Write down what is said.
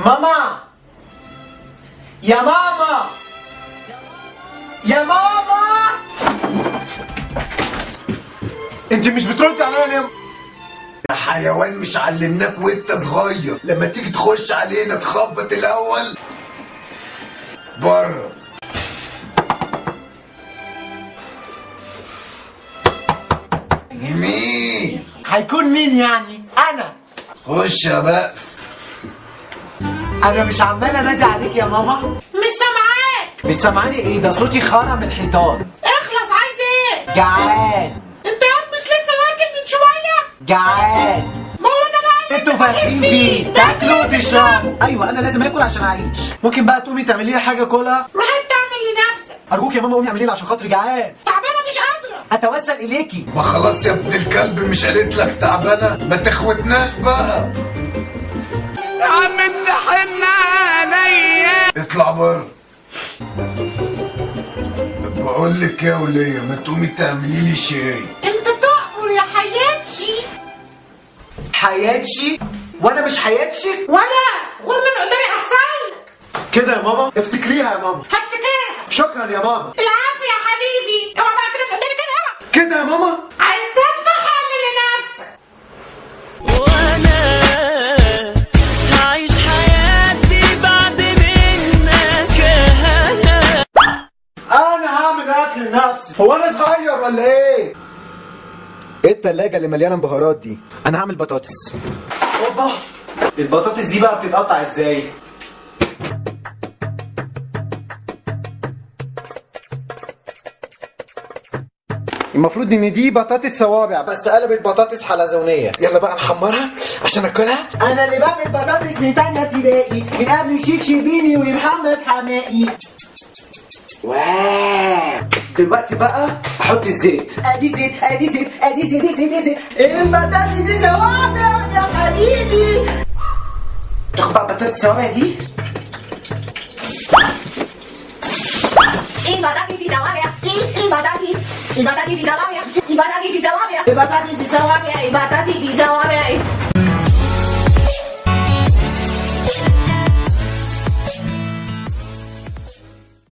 ماما يا ماما يا ماما انت مش بتردي عليا ليه يا حيوان مش علمناك وانت صغير لما تيجي تخش علينا تخبط الاول بره مين هيكون مين يعني انا خش يا بقى انا مش عمال انادي عليك يا ماما مش سامعاك مش سامعاني ايه ده صوتي خرم الحيطان اخلص عايز ايه جعان انت ياض مش لسه واكل من شويه جعان ما هو ده بقى اللي انتوا انت فاهمين فيه تاكلوا وتشربوا ايوه انا لازم اكل عشان اعيش ممكن بقى تقومي تعملي لي حاجه كلها روح انت اعمل لنفسك ارجوك يا ماما قومي اعملي لي عشان خاطري جعان تعبانه مش قادره اتوسل اليكي ما خلاص يا ابن الكلب مش قالت لك تعبانه ما تخوتناش بقى يا عم انت حن عليا اطلع بره بقول لك يا وليه ما تقومي تعملي لي شاي انت تأمر يا حياتي حياتشي وانا مش حياتشي ولا غور من قدامي احسن لك كده يا ماما افتكريها يا ماما هفتكرها شكرا يا ماما العفو يا حبيبي اوعى بقى كده من قدامي كده اوعى كده يا ماما عايز تدفع اعمل لنفسك وانا هعيش حياتي بعد منك هلا انا هعمل اكل لنفسي هو انا صغير ولا ايه ايه التلاجة اللي مليانة بهارات دي انا هعمل بطاطس اوبا البطاطس دي بقى بتتقطع ازاي المفروض ان دي بطاطس صوابع بس قلبت بطاطس حلزونيه يلا بقى نحمرها عشان اكلها انا اللي بعمل بطاطس من تانية ابتدائي من قبل شيف شربيني ومحمد حمائي واو دلوقتي بقى احط الزيت ادي زيت ادي زيت ادي زيت ادي زيت ادي زيت البطاطس صوابع يا حبيبي تاخد بقى بطاطس صوابع دي البطاطس صوابع البطاطس البطاطس صوابع البطاطس صوابع البطاطس صوابع البطاطس صوابع